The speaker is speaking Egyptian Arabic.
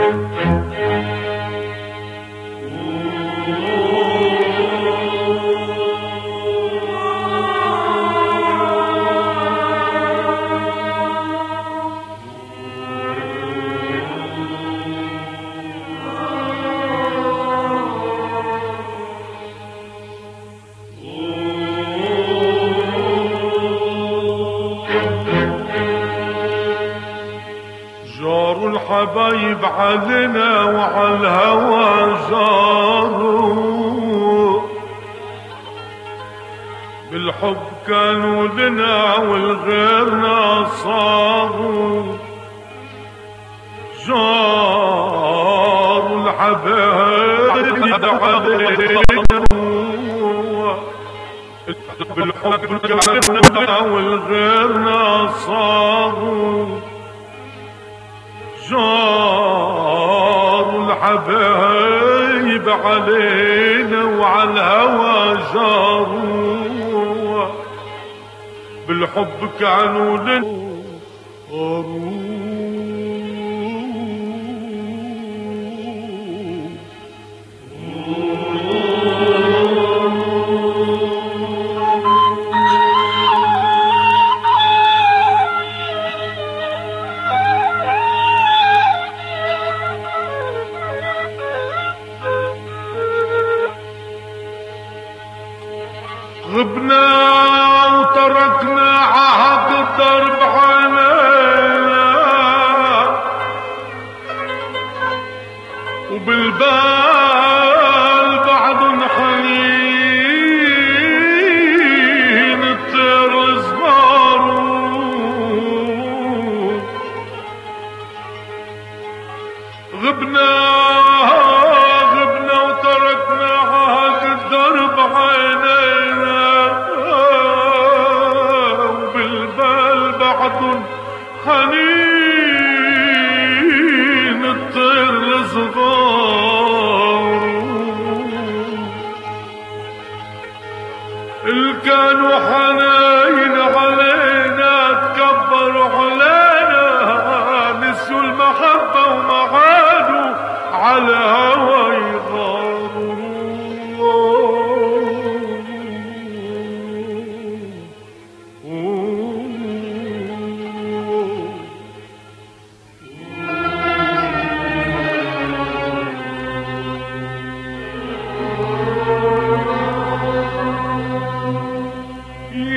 جار الحبايب علينا وعلى الهوى جاروا بالحب كانوا لنا والغيرنا صاروا جار الحبايب علينا بالحب كانوا لنا والغيرنا صاروا جار الحبايب علينا وعلى الهوى جاروا بالحب كانوا لنا غبنا وتركنا عهد الدرب علينا وبالبال بعد حنين الطير زمارو غبنا غبنا وتركنا عهد الدرب عينينا وبالبال بعد حنين